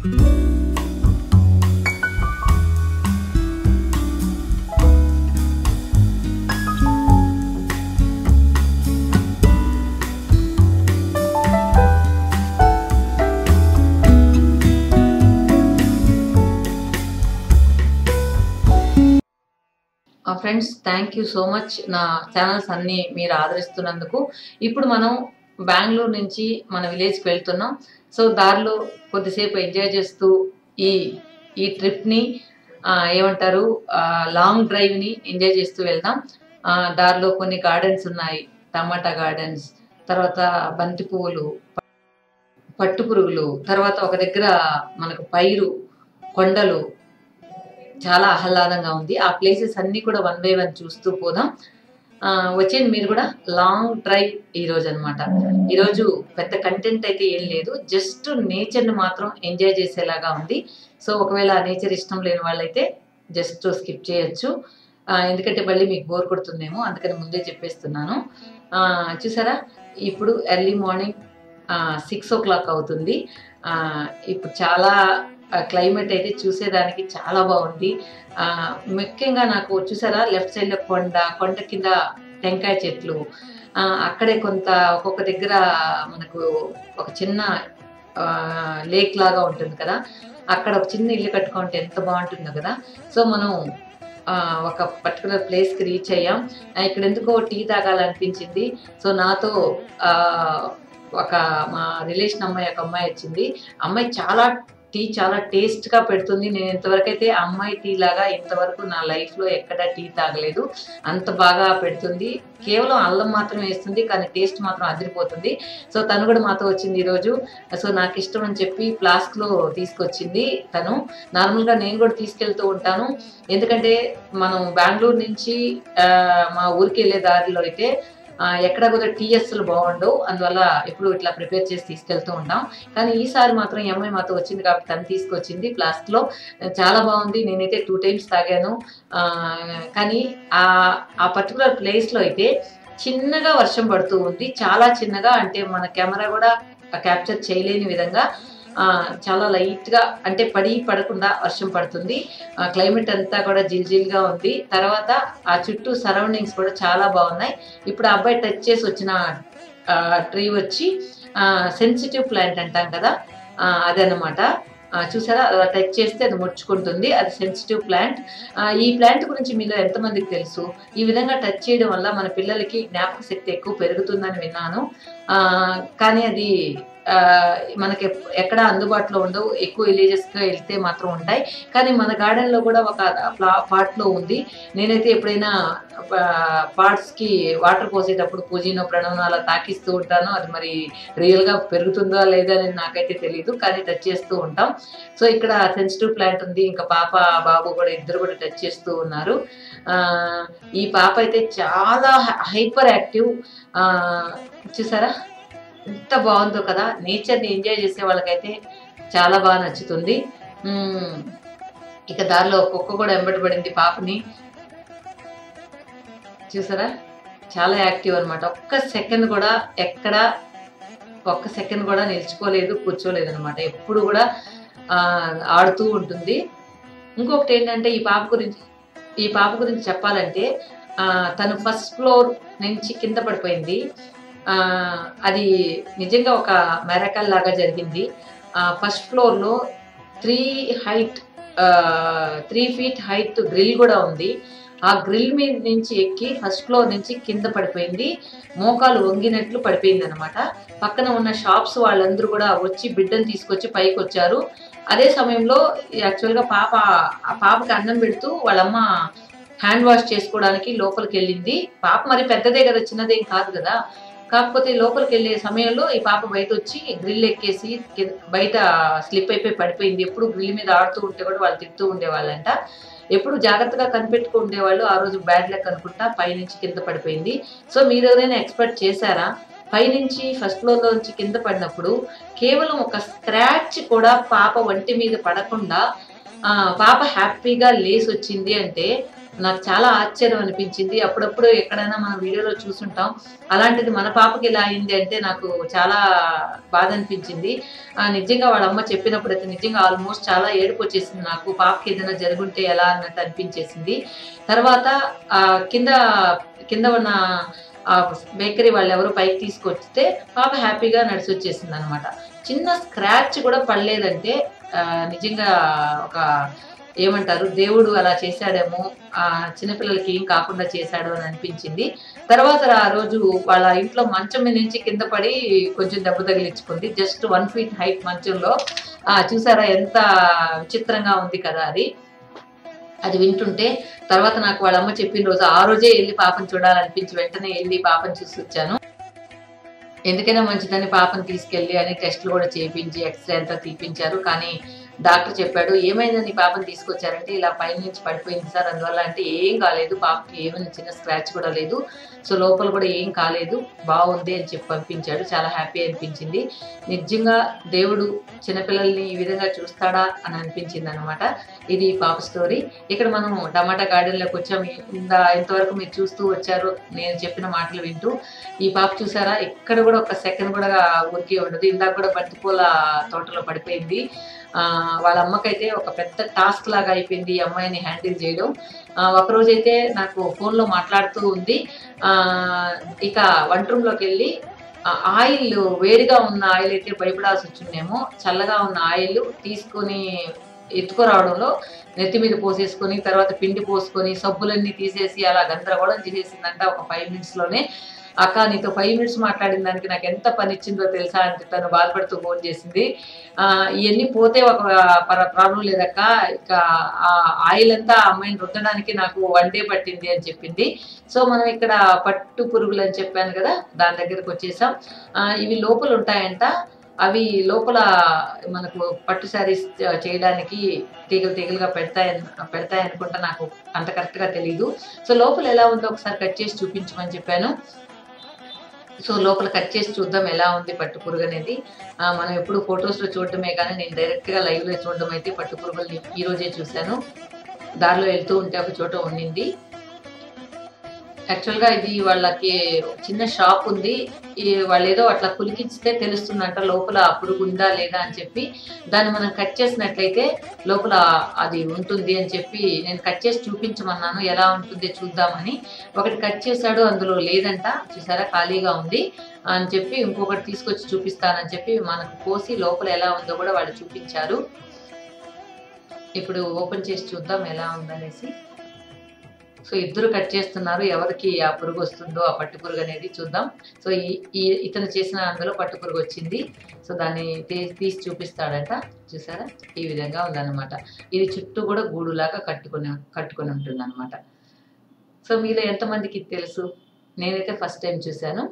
Friends thank you so much నా channels అన్ని మీరు ఆదరిస్తున్నందుకు ఇప్పుడు మనం బెంగళూరు నుంచి మన విలేజ్కి వెళ్తున్నాం సో దారిలో కొద్దిసేపు ఎంజాయ్ చేస్తూ ఈ ఈ ట్రిప్ని ఏమంటారు లాంగ్ డ్రైవ్ని ఎంజాయ్ చేస్తూ వెళ్దాం ఆ, దారిలో కొన్ని గార్డెన్స్ ఉన్నాయి టమాటా గార్డెన్స్ తర్వాత బంతి పువ్వులు పట్టు పురుగులు తర్వాత ఒక దగ్గర మనకు పైరు కొండలు చాలా ఆహ్లాదంగా ఉంది ఆ ప్లేసెస్ అన్ని కూడా వన్ బై వన్ చూస్తూ పోదాం ఆ, వచ్చేయండి మీరు కూడా లాంగ్ డ్రైవ్ ఈ రోజు అనమాట ఈరోజు పెద్ద కంటెంట్ అయితే ఏం లేదు జస్ట్ నేచర్ని మాత్రం ఎంజాయ్ చేసేలాగా ఉంది సో ఒకవేళ ఆ నేచర్ ఇష్టం లేని వాళ్ళైతే జస్ట్ స్కిప్ చేయొచ్చు ఆ, ఎందుకంటే మళ్ళీ మీకు బోర్ కొడుతుందేమో అందుకని ముందే చెప్పేస్తున్నాను ఆ, చూసారా ఇప్పుడు early morning six o'clock అవుతుంది ఆ, ఇప్పుడు చాలా క్లైమేట్ అయితే చూసేదానికి చాలా బాగుంది ఆ, ముఖ్యంగా నాకు చూసారా లెఫ్ట్ సైడ్లో కొండ కొండ కింద టెంకాయ చెట్లు ఆ, అక్కడే కొంత ఒక్కొక్క దగ్గర మనకు ఒక చిన్న లేక్ లాగా ఉంటుంది కదా అక్కడ ఒక చిన్న ఇల్లు కట్టుకుంటే ఎంత బాగుంటుందో కదా సో మనం ఆ, ఒక పర్టికులర్ ప్లేస్కి రీచ్ అయ్యాం ఆ, ఇక్కడ ఎందుకో టీ తాగాలనిపించింది సో నాతో ఆ, ఒక మా రిలేషన్ అమ్మాయి ఒక అమ్మాయి వచ్చింది అమ్మాయి చాలా టీ చాలా టేస్ట్గా పెడుతుంది నేను ఇంతవరకు అయితే ఆ అమ్మాయి టీ లాగా ఇంతవరకు నా లైఫ్లో ఎక్కడ టీ తాగలేదు అంత బాగా పెడుతుంది కేవలం అల్లం మాత్రం వేస్తుంది కానీ టేస్ట్ మాత్రం అదిరిపోతుంది సో తను కూడా మాతో వచ్చింది ఈరోజు సో నాకు ఇష్టం అని చెప్పి ఫ్లాస్క్లో తీసుకొచ్చింది తను నార్మల్గా నేను కూడా తీసుకెళ్తూ ఉంటాను ఎందుకంటే మనం బెంగళూరు నుంచి ఆ, మా ఊరికి వెళ్ళే దారిలో అయితే ఆ, ఎక్కడ కూడా టీఎస్లు బాగుండవు అందువల్ల ఎప్పుడు ఇట్లా ప్రిపేర్ చేసి తీసుకెళ్తూ ఉంటాం కానీ ఈసారి మాత్రం ఈ అమ్మాయి మాతో వచ్చింది కాబట్టి తను తీసుకొచ్చింది ఫ్లాస్క్లో చాలా బాగుంది నేనైతే టూ టైమ్స్ తాగాను ఆ, కానీ ఆ ఆ పర్టికులర్ ప్లేస్లో అయితే చిన్నగా వర్షం పడుతూ ఉంది చాలా చిన్నగా అంటే మన కెమెరా కూడా క్యాప్చర్ చేయలేని విధంగా ఆ, చాలా లైట్గా అంటే పడి పడకుండా వర్షం పడుతుంది క్లైమేట్ అంతా కూడా జిల్జిల్గా ఉంది తర్వాత ఆ చుట్టూ సరౌండింగ్స్ కూడా చాలా బాగున్నాయి ఇప్పుడు ఆ అబ్బాయి టచ్ చేసి వచ్చిన ట్రీ వచ్చి సెన్సిటివ్ ప్లాంట్ అంటాం కదా ఆ, అదనమాట ఆ, చూసారా అలా టచ్ చేస్తే అది ముడుచుకుంటుంది అది సెన్సిటివ్ ప్లాంట్ ఈ ప్లాంట్ గురించి మీలో ఎంతమందికి తెలుసు ఈ విధంగా టచ్ చేయడం వల్ల మన పిల్లలకి జ్ఞాపక శక్తి ఎక్కువ పెరుగుతుందని విన్నాను ఆ, కానీ అది ఆ, మనకి ఎప్- ఎక్కడ అందుబాటులో ఉండవు ఎక్కువ విలేజెస్కి వెళ్తే మాత్రం ఉంటాయి కానీ మన గార్డెన్లో కూడా ఒక పార్ట్లో ఉంది నేనైతే ఎప్పుడైనా పార్ట్స్కి వాటర్ పోసేటప్పుడు పూజీనో ప్రణవనో అలా తాకిస్తూ ఉంటాను అది మరి రియల్గా పెరుగుతుందో లేదా అని నాకైతే తెలియదు కానీ టచ్ చేస్తూ ఉంటాం సో ఇక్కడ సెన్సిటివ్ ప్లాంట్ ఉంది ఇంకా పాప బాబు కూడా ఇద్దరు కూడా టచ్ చేస్తూ ఉన్నారు ఆ, ఈ పాప అయితే చాలా హైపర్ యాక్టివ్ చూసారా ఎంత బాగుందో కదా నేచర్ని ఎంజాయ్ చేసే వాళ్ళకైతే చాలా బాగా నచ్చుతుంది మ్మ్. ఇక దారిలో కుక్క కూడా వెంబడి పడింది పాపని చూసారా చాలా యాక్టివ్ అన్నమాట ఒక్క సెకండ్ కూడా ఎక్కడ ఒక్క సెకండ్ కూడా నిల్చుకోలేదు కూర్చోలేదు అనమాట ఎప్పుడు కూడా ఆ, ఆడుతూ ఉంటుంది ఇంకొకటి ఏంటంటే ఈ పాప గురించి ఈ పాప గురించి చెప్పాలంటే ఆ, తను ఫస్ట్ ఫ్లోర్ నుంచి కింద పడిపోయింది ఆ, అది నిజంగా ఒక మెరకల్ లాగా జరిగింది ఫస్ట్ ఫ్లోర్లో three height three feet height grill కూడా ఉంది ఆ గ్రిల్ మీద నుంచి ఎక్కి ఫస్ట్ ఫ్లోర్ నుంచి కింద పడిపోయింది మోకాలు వంగినట్లు పడిపోయింది అనమాట పక్కన ఉన్న షాప్స్ వాళ్ళందరూ కూడా వచ్చి బిడ్డను తీసుకొచ్చి పైకి వచ్చారు అదే సమయంలో యాక్చువల్గా పాప ఆ పాపకి అన్నం పెడుతూ వాళ్ళమ్మ హ్యాండ్ వాష్ చేసుకోవడానికి లోపలికి వెళ్ళింది పాప మరి పెద్దదే కదా చిన్నదేం కాదు కదా కాకపోతే లోపలికి వెళ్ళే సమయంలో ఈ పాప బయట వచ్చి గ్రిల్ ఎక్కేసి కి- బయట స్లిప్ అయిపోయి పడిపోయింది ఎప్పుడు గ్రిల్ మీద ఆడుతూ ఉంటే కూడా వాళ్ళు తిడుతూ ఉండేవాళ్ళంట ఎప్పుడు జాగ్రత్తగా కనిపెట్టుకు ఉండేవాళ్ళు ఆ రోజు బ్యాడ్ లక్ అనుకుంటా పైనుంచి కింద పడిపోయింది సో మీరు ఎవరైనా ఎక్స్పెక్ట్ చేశారా పైనుంచి ఫస్ట్ ఫ్లోర్ నుంచి కింద పడినప్పుడు కేవలం ఒక స్క్రాచ్ కూడా పాప ఒంటి మీద పడకుండా ఆ, పాప హ్యాపీగా లేసి వచ్చింది అంటే నాకు చాలా ఆశ్చర్యం అనిపించింది అప్పుడప్పుడు ఎక్కడైనా మన వీడియోలో చూసుంటాం అలాంటిది మన పాపకి ఇలా అయింది అంటే నాకు చాలా బాధ అనిపించింది ఆ, నిజంగా వాళ్ళ అమ్మ చెప్పినప్పుడు అయితే నిజంగా ఆల్మోస్ట్ చాలా ఏడుపు వచ్చేసింది నాకు పాపకి ఏదైనా జరుగుంటే ఎలా అన్నట్టు అనిపించేసింది తర్వాత ఆ, కింద కింద ఉన్న ఆ బేకరీ వాళ్ళు ఎవరు పైకి తీసుకొస్తే పాప హ్యాపీగా నడిచి వచ్చేసింది అనమాట చిన్న స్క్రాచ్ కూడా పడలేదంటే ఆ, నిజంగా ఒక ఏమంటారు దేవుడు అలా చేశాడేమో ఆ చిన్నపిల్లలకి ఏం కాకుండా చేశాడు అని అనిపించింది తర్వాత ఆ రోజు వాళ్ళ ఇంట్లో మంచం మీద నుంచి కింద పడి కొంచెం దెబ్బ తగిలించుకుంది జస్ట్ వన్ ఫీట్ హైట్ మంచంలో ఆ చూసారా ఎంత విచిత్రంగా ఉంది కదా అది అది వింటుంటే తర్వాత నాకు వాళ్ళ అమ్మ చెప్పిన రోజు ఆ రోజే వెళ్ళి పాపను చూడాలనిపించి వెంటనే వెళ్ళి పాపను చూసి వచ్చాను ఎందుకైనా మంచిదని పాపను తీసుకెళ్ళి అని టెస్టులు కూడా చేయించి ఎక్స్రే అంతా తీపించారు కానీ డాక్టర్ చెప్పాడు ఏమైందని పాపను తీసుకొచ్చారంటే ఇలా పైన నుంచి పడిపోయింది సార్ అందువల్ల అంటే ఏం కాలేదు పాపకి ఏమైనా చిన్న స్క్రాచ్ కూడా లేదు సో లోపల కూడా ఏం కాలేదు బాగుంది అని చెప్పి పంపించాడు చాలా హ్యాపీ అనిపించింది నిజంగా దేవుడు చిన్నపిల్లల్ని ఈ విధంగా చూస్తాడా అని అనిపించింది అనమాట ఇది పాప స్టోరీ ఇక్కడ మనం టమాటా గార్డెన్లోకి వచ్చాము ఇంత ఇంతవరకు మీరు చూస్తూ వచ్చారు నేను చెప్పిన మాటలు వింటూ ఈ పాప చూసారా ఇక్కడ కూడా ఒక సెకండ్ కూడా ఊరికే ఉండదు ఇందాక కూడా బంతిపూల తోటలో పడిపోయింది ఆ, వాళ్ళ అమ్మకైతే ఒక పెద్ద టాస్క్ లాగా అయిపోయింది ఈ అమ్మాయిని హ్యాండిల్ చేయడం ఆ, ఒక రోజైతే నాకు ఫోన్లో మాట్లాడుతూ ఉంది ఆ, ఇక వంట రూమ్లోకి వెళ్ళి ఆ ఆయిల్ వేడిగా ఉన్న ఆయిల్ అయితే భయపడాల్సి వచ్చిందేమో చల్లగా ఉన్న ఆయిల్ తీసుకొని ఎత్తుకురావడంలో నెత్తి మీద పోసేసుకొని తర్వాత పిండి పోసుకొని సబ్బులన్నీ తీసేసి అలా గందరగోళం చేసేసిందంట ఒక ఫైవ్ మినిట్స్లోనే అక్క నీతో ఫైవ్ మినిట్స్ మాట్లాడిన దానికి నాకు ఎంత పని ఇచ్చిందో తెలుసా అంటే తను బాధపడుతూ ఫోన్ చేసింది ఆ, ఇవన్నీ పోతే ఒక ప్రాబ్లం లేదక్క ఇక ఆ ఆయిల్ అంతా ఆ అమ్మాయిని రుద్దడానికి నాకు వన్ డే పట్టింది అని చెప్పింది సో మనం ఇక్కడ పట్టు పురుగులు అని చెప్పాను కదా దాని దగ్గరకు వచ్చేసాం ఆ, ఇవి లోపల ఉంటాయంట అవి లోపల మనకు పట్టు శారీస్ చేయడానికి తీగలు తీగలుగా పెడతాయని పెడతాయి అనుకుంటా నాకు అంత కరెక్ట్గా తెలియదు సో లోపల ఎలా ఉందో ఒకసారి కట్ చేసి చూపించమని చెప్పాను సో లోపల కట్ చేసి చూద్దాం ఎలా ఉంది పట్టు పురుగు అనేది ఆ, మనం ఎప్పుడు ఫొటోస్లో చూడటమే కానీ నేను డైరెక్ట్గా లైవ్లో చూడడం అయితే పట్టు పురుగుల్ని ఈ రోజే చూశాను దారిలో వెళ్తూ ఉంటే ఒక చోట ఉండింది యాక్చువల్గా ఇది వాళ్ళకి చిన్న షాప్ ఉంది ఈ వాళ్ళు ఏదో అట్లా కులికిస్తే తెలుస్తుందంట లోపల ఆ పురుగు ఉందా లేదా అని చెప్పి దాన్ని మనం కట్ చేసినట్లయితే లోపల అది ఉంటుంది అని చెప్పి నేను కట్ చేసి చూపించమన్నాను ఎలా ఉంటుంది చూద్దామని ఒకటి కట్ చేశాడు అందులో లేదంట చూసారా ఖాళీగా ఉంది అని చెప్పి ఇంకొకటి తీసుకొచ్చి చూపిస్తానని చెప్పి మనకు కోసి లోపల ఎలా ఉందో కూడా వాళ్ళు చూపించారు ఇప్పుడు ఓపెన్ చేసి చూద్దాం ఎలా ఉందనేసి సో ఇద్దరు కట్ చేస్తున్నారు ఎవరికి ఆ పురుగు వస్తుందో ఆ పట్టు పురుగు అనేది చూద్దాం సో ఈ ఈ ఇతను చేసిన అందులో పట్టు పురుగు వచ్చింది సో దాన్ని తీ- తీసి చూపిస్తాడట చూసారా ఈ విధంగా ఉందన్నమాట ఇది చుట్టూ కూడా గూడులాగా కట్టుకుని కట్టుకుని ఉంటుంది అనమాట సో మీలో ఎంతమందికి ఇది తెలుసు నేనైతే ఫస్ట్ టైం చూశాను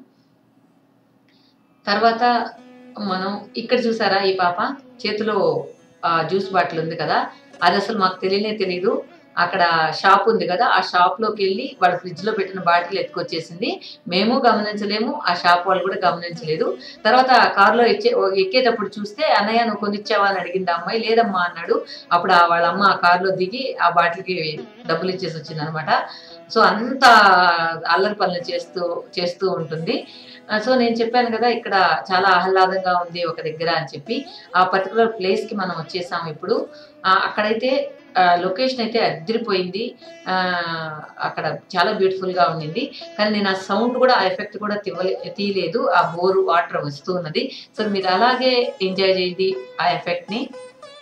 తర్వాత మనం ఇక్కడ చూసారా ఈ పాప చేతిలో ఆ జ్యూస్ బాటిల్ ఉంది కదా అది అసలు మాకు తెలియనే తెలియదు అక్కడ షాప్ ఉంది కదా ఆ షాప్ లోకి వెళ్ళి వాళ్ళ ఫ్రిడ్జ్ లో పెట్టిన బాటిల్ ఎత్తుకొచ్చేసింది మేము గమనించలేము ఆ షాప్ వాళ్ళు కూడా గమనించలేదు తర్వాత ఆ కారులో ఎక్కే ఎక్కేటప్పుడు చూస్తే అన్నయ్య నువ్వు కొనిచ్చావా అని అడిగింది ఆ అమ్మాయి లేదమ్మా అన్నాడు అప్పుడు ఆ వాళ్ళ అమ్మ ఆ కారులో దిగి ఆ బాటిల్కి డబ్బులు ఇచ్చేసి వచ్చింది అనమాట సో అంత అల్లరి పనులు చేస్తూ చేస్తూ ఉంటుంది ఆ, సో నేను చెప్పాను కదా ఇక్కడ చాలా ఆహ్లాదంగా ఉంది ఒక దగ్గర అని చెప్పి ఆ పర్టికులర్ ప్లేస్ కి మనం వచ్చేసాము ఇప్పుడు ఆ, అక్కడైతే లొకేషన్ అయితే అదిరిపోయింది ఆ, అక్కడ చాలా బ్యూటిఫుల్ గా ఉండింది కానీ నేను ఆ సౌండ్ కూడా ఆ ఎఫెక్ట్ కూడా తివ్వలే తీయలేదు ఆ బోరు వాటర్ వస్తూ ఉన్నది సో మీరు అలాగే ఎంజాయ్ చేయండి ఆ ఎఫెక్ట్ ని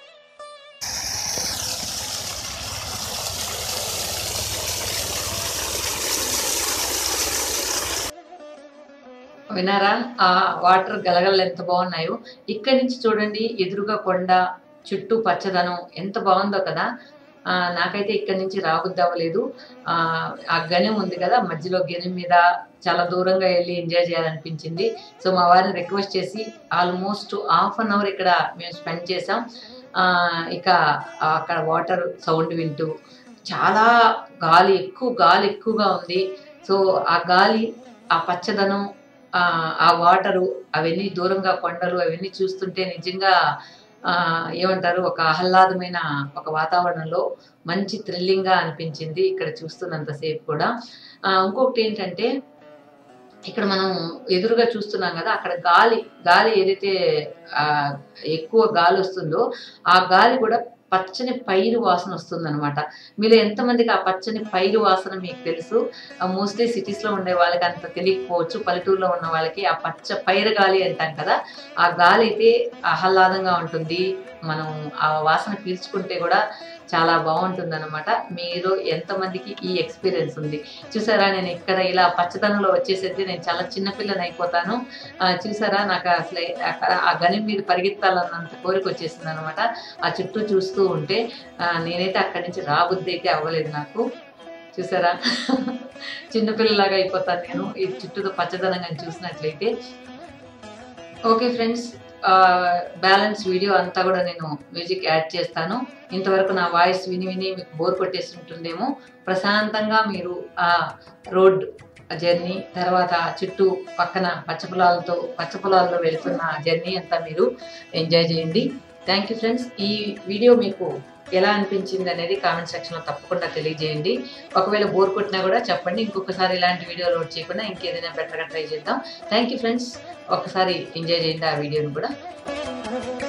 వినారా ఆ వాటర్ గలగలలు ఎంత బాగున్నాయో ఇక్కడి నుంచి చూడండి ఎదురుగా కొండ చుట్టూ పచ్చదనం ఎంత బాగుందో కదా ఆ, నాకైతే ఇక్కడి నుంచి రాబుద్ది అవ్వలేదు ఆ ఆ గణం ఉంది కదా మధ్యలో గణం మీద చాలా దూరంగా వెళ్ళి ఎంజాయ్ చేయాలనిపించింది సో మా వారిని రిక్వెస్ట్ చేసి ఆల్మోస్ట్ హాఫ్ అన్ అవర్ ఇక్కడ మేము స్పెండ్ చేసాం ఆ, ఇక అక్కడ వాటర్ సౌండ్ వింటూ చాలా గాలి ఎక్కువ గాలి ఎక్కువగా ఉంది సో ఆ గాలి ఆ పచ్చదనం ఆ ఆ వాటరు అవన్నీ దూరంగా కొండలు అవన్నీ చూస్తుంటే నిజంగా ఆ, ఏమంటారు ఒక ఆహ్లాదమైన ఒక వాతావరణంలో మంచి థ్రిల్లింగ్గా అనిపించింది ఇక్కడ చూస్తున్నంతసేపు కూడా ఆ, ఇంకొకటి ఏంటంటే ఇక్కడ మనం ఎదురుగా చూస్తున్నాం కదా అక్కడ గాలి గాలి ఏదైతే ఆ, ఎక్కువ గాలి వస్తుందో ఆ గాలి కూడా పచ్చని పైరు వాసన వస్తుందన్నమాట మీలో ఎంతమందికి ఆ పచ్చని పైరు వాసన మీకు తెలుసు మోస్ట్లీ సిటీస్లో ఉండే వాళ్ళకి అంత తెలియకపోవచ్చు పల్లెటూరులో ఉన్న వాళ్ళకి ఆ పచ్చ పైరు గాలి అంటాం కదా ఆ గాలి అయితే ఆహ్లాదంగా ఉంటుంది మనం ఆ వాసన పీల్చుకుంటే కూడా చాలా బాగుంటుంది అనమాట మీరు ఎంతమందికి ఈ ఎక్స్పీరియన్స్ ఉంది చూసారా నేను ఇక్కడ ఇలా పచ్చదనంలో వచ్చేసరికి నేను చాలా చిన్నపిల్లని అయిపోతాను ఆ, చూసారా నాకు అసలు అక్కడ ఆ గని మీద పరిగెత్తాలన్నంత కోరిక వచ్చేసింది అనమాట ఆ చుట్టూ చూస్తూ ఉంటే ఆ, నేనైతే అక్కడి నుంచి రాబుద్ది అయితే అవ్వలేదు నాకు చూసారా చిన్నపిల్లలాగా అయిపోతాను నేను ఈ చుట్టూ పచ్చదనంగా చూసినట్లయితే ఓకే ఫ్రెండ్స్ బ్యాలెన్స్ వీడియో అంతా కూడా నేను మ్యూజిక్ యాడ్ చేస్తాను ఇంతవరకు నా వాయిస్ విని విని మీకు బోర్ కొట్టేసి ఉంటుందేమో ప్రశాంతంగా మీరు ఆ రోడ్ జర్నీ తర్వాత చుట్టూ పక్కన పచ్చ పొలాలతో పచ్చ పొలాల్లో వెళ్తున్న జర్నీ అంతా మీరు ఎంజాయ్ చేయండి థ్యాంక్ యూ ఫ్రెండ్స్ ఈ వీడియో మీకు ఎలా అనిపించింది అనేది కామెంట్ సెక్షన్లో తప్పకుండా తెలియజేయండి ఒకవేళ బోర్ కొట్టినా కూడా చెప్పండి ఇంకొకసారి ఇలాంటి వీడియో లోడ్ చేయకుండా ఇంకేదైనా బెటర్గా ట్రై చేద్దాం థ్యాంక్ యూ ఫ్రెండ్స్ ఒకసారి ఎంజాయ్ చేయండి ఆ వీడియోని కూడా